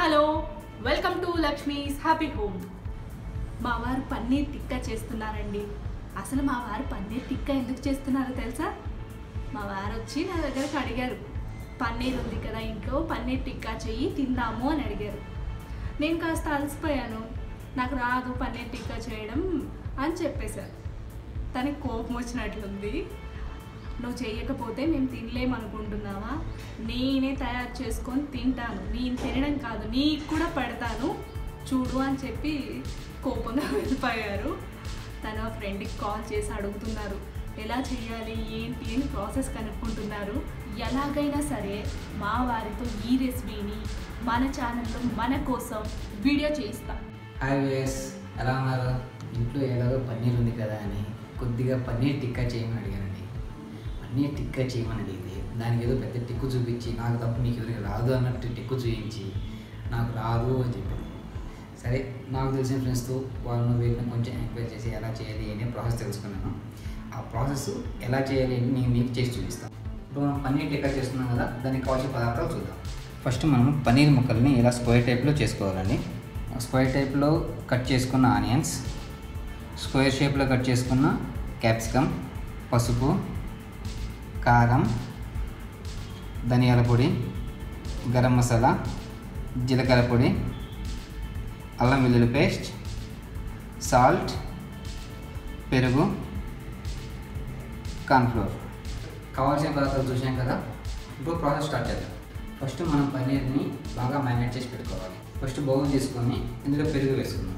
hello welcome to Lakshmi's happy home మా వారు పన్నీర్ టిక్కా చేస్తున్నారండి అసలు మా వారు పన్నీర్ టిక్కా ఎందుకు చేస్తున్నారో తెలుసా మా వారు వచ్చి నా దగ్గరకు అడిగారు పన్నీర్ ఉంది కదా ఇంట్లో పన్నీర్ టిక్కా చెయ్యి తిందాము అని అడిగారు నేను కాస్త అలసిపోయాను నాకు రాదు పన్నీర్ టిక్కా చేయడం అని చెప్పేశారు తనకి కోపం వచ్చినట్లుంది నువ్వు చేయకపోతే మేము తినలేమనుకుంటున్నావా నేనే తయారు చేసుకొని తింటాను నేను తినడం కాదు నీకు కూడా పెడతాను చూడు అని చెప్పి కోపంగా వెళ్ళిపోయారు తన ఫ్రెండ్కి కాల్ చేసి అడుగుతున్నారు ఎలా చేయాలి ఏంటి అని ప్రాసెస్ కనుక్కుంటున్నారు ఎలాగైనా సరే మా వారితో ఈ రెసిపీని మన ఛానల్లో మన కోసం వీడియో చేయిస్తాం హాయ్ వేస్ ఎలా ఉన్నారు ఇంట్లో ఎలాగో పన్నీర్ ఉంది కదా అని కొద్దిగా పన్నీర్ టిక్కా చేయమని అడిగానండి పన్నీర్ టిక్కా చేయమని అడిగితే దానికి ఏదో పెద్ద టిక్కు చూపించి నాకు తప్ప మీకు ఎవరికి రాదు అన్నట్టు టిక్కు చూపించి నాకు రాదు అని చెప్పింది సరే నాకు తెలిసిన ఫ్రెండ్స్తో వాళ్ళని వీళ్ళని కొంచెం ఎంక్వైరీ చేసి ఎలా చేయాలి అనే ప్రాసెస్ తెలుసుకున్నాను ఆ ప్రాసెస్ ఎలా చేయాలి అని నేను మీకు చేసి చూపిస్తాను ఇప్పుడు మనం పన్నీర్ టిక్కా చేస్తున్నాం కదా దానికి కావాల్సిన పదార్థాలు చూద్దాం ఫస్ట్ మనం పన్నీర్ ముక్కల్ని ఇలా స్క్వేర్ టైప్లో చేసుకోవాలండి స్క్వేర్ టైప్లో కట్ చేసుకున్న ఆనియన్స్ స్క్వేర్ షేప్లో కట్ చేసుకున్న క్యాప్సికమ్ పసుపు కారం ధనియాల పొడి గరం మసాలా జీలకర్ర పొడి అల్లం వెల్లుల్లి పేస్ట్ సాల్ట్ పెరుగు కార్న్ఫ్లోర్ కావాల్సిన పదార్థాలు చూసాం కదా ఇప్పుడు ప్రాసెస్ స్టార్ట్ చేద్దాం ఫస్ట్ మనం పన్నీర్ని బాగా మ్యారినేట్ చేసి పెట్టుకోవాలి ఫస్ట్ బౌల్ తీసుకొని ఇందులో పెరుగు వేసుకుందాం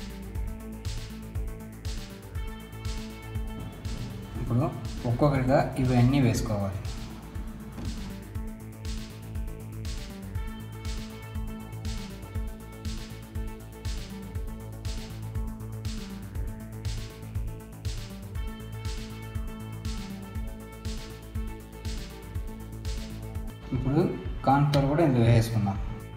ఇప్పుడు ఒక్కొక్కటిగా ఇవన్నీ వేసుకోవాలి ఇప్పుడు కార్న్ఫ్లోర్ కూడా ఇందులో వేసుకుందాం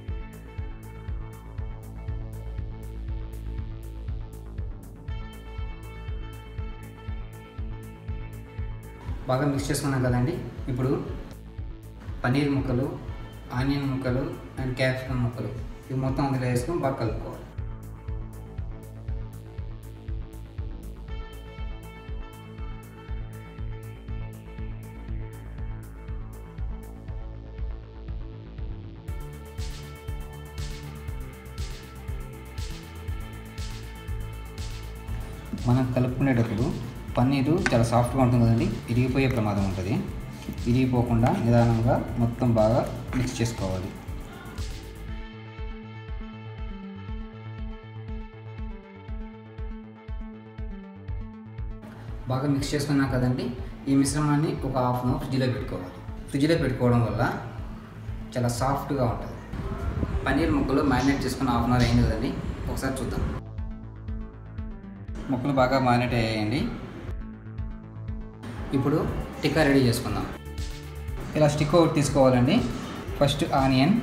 బాగా మిక్స్ చేసుకున్నాం కదండి ఇప్పుడు పన్నీర్ ముక్కలు ఆనియన్ ముక్కలు అండ్ క్యాప్సికమ్ ముక్కలు ఇవి మొత్తం అందులో వేసుకొని బాగా కలుపుకోవాలి మనం కలుపుకునేటప్పుడు పన్నీరు చాలా సాఫ్ట్గా ఉంటుంది కదండి ఇరిగిపోయే ప్రమాదం ఉంటుంది ఇరిగిపోకుండా నిదానంగా మొత్తం బాగా మిక్స్ చేసుకోవాలి బాగా మిక్స్ చేసుకున్నాం కదండి ఈ మిశ్రమాన్ని ఒక హాఫ్ అన్ అవర్ ఫ్రిడ్జ్లో పెట్టుకోవాలి ఫ్రిడ్జ్లో పెట్టుకోవడం వల్ల చాలా సాఫ్ట్గా ఉంటుంది పన్నీర్ ముక్కలు మ్యారినేట్ చేసుకున్న హాఫ్ అన్ అవర్ అయింది కదండి ఒకసారి చూద్దాం ముక్కలు బాగా మారినట్టు అయ్యాయండి ఇప్పుడు టిక్కా రెడీ చేసుకుందాం ఇలా స్టిక్ ఒకటి తీసుకోవాలండి ఫస్ట్ ఆనియన్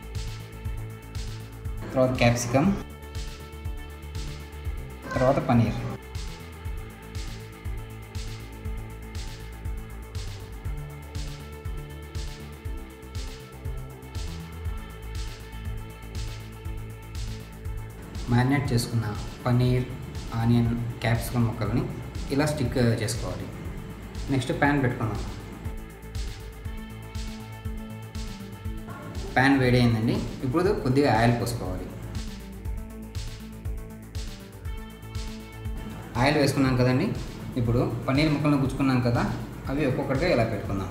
తర్వాత క్యాప్సికమ్ తర్వాత పన్నీర్ మ్యారినేట్ చేసుకున్న పన్నీర్ ఆనియన్ క్యాప్సికమ్ ముక్కలని ఇలా స్టిక్ చేసుకోవాలి నెక్స్ట్ ప్యాన్ పెట్టుకుందాం ప్యాన్ వేడైందండి ఇప్పుడు కొద్దిగా ఆయిల్ పోసుకోవాలి ఆయిల్ వేసుకున్నాం కదండి ఇప్పుడు పన్నీర్ ముక్కలను గుచ్చుకున్నాం కదా అవి ఒక్కొక్కటిగా ఇలా పెట్టుకుందాం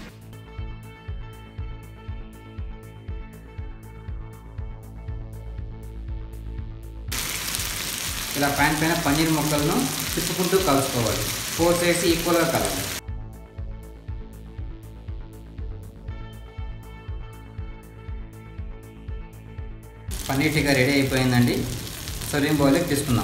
ఇలా ప్యాన్ పైన పన్నీర్ ముక్కలను తిప్పుకుంటూ కలుసుకోవాలి ఫోర్ సైడ్స్ ఈక్వల్గా కలవాలి పన్నీర్ టిక్కా రెడీ అయిపోయిందండి సర్వింగ్ బౌల్కి తీసుకుందాం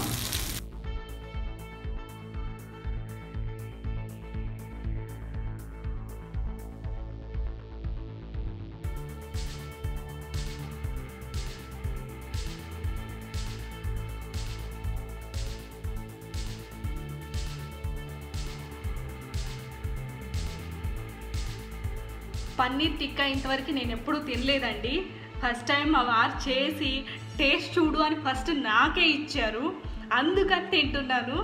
పన్నీర్ టిక్కా ఇంతవరకు నేను ఎప్పుడూ తినలేదండి ఫస్ట్ టైం మా వారు చేసి టేస్ట్ చూడు అని ఫస్ట్ నాకే ఇచ్చారు అందుకని తింటున్నాను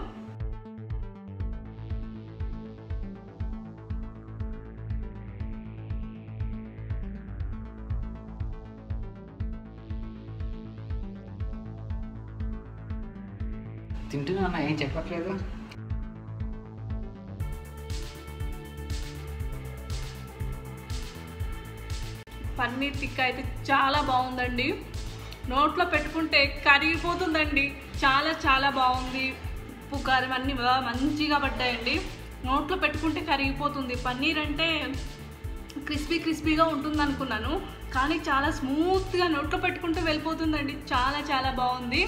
తింటున్నా అన్న ఏం చెప్పట్లేదు పన్నీర్ టిక్కా అయితే చాలా బాగుందండి నోట్లో పెట్టుకుంటే కరిగిపోతుందండి చాలా చాలా బాగుంది ఉప్పు కారం అన్నీ బాగా మంచిగా పడ్డాయండి నోట్లో పెట్టుకుంటే కరిగిపోతుంది పన్నీర్ అంటే క్రిస్పీ క్రిస్పీగా ఉంటుంది అనుకున్నాను కానీ చాలా స్మూత్గా నోట్లో పెట్టుకుంటే వెళ్ళిపోతుందండి చాలా చాలా బాగుంది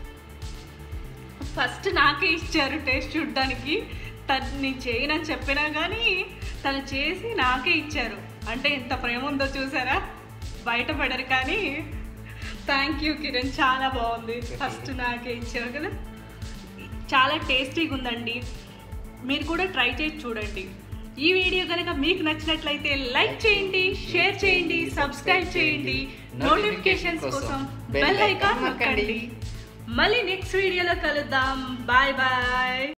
ఫస్ట్ నాకే ఇచ్చారు టేస్ట్ చూడడానికి తను నేను చేయనని చెప్పినా కానీ తను చేసి నాకే ఇచ్చారు అంటే ఎంత ప్రేమ ఉందో చూసారా బయటపడరు కానీ థ్యాంక్ యూ కిరణ్ చాలా బాగుంది ఫస్ట్ నాకే ఇచ్చారు కదా చాలా టేస్టీగా ఉందండి మీరు కూడా ట్రై చేసి చూడండి ఈ వీడియో కనుక మీకు నచ్చినట్లయితే లైక్ చేయండి షేర్ చేయండి సబ్స్క్రైబ్ చేయండి నోటిఫికేషన్స్ కోసం బెల్ ఐకాన్ నొక్కండి మళ్ళీ నెక్స్ట్ వీడియోలో కలుద్దాం బాయ్ బాయ్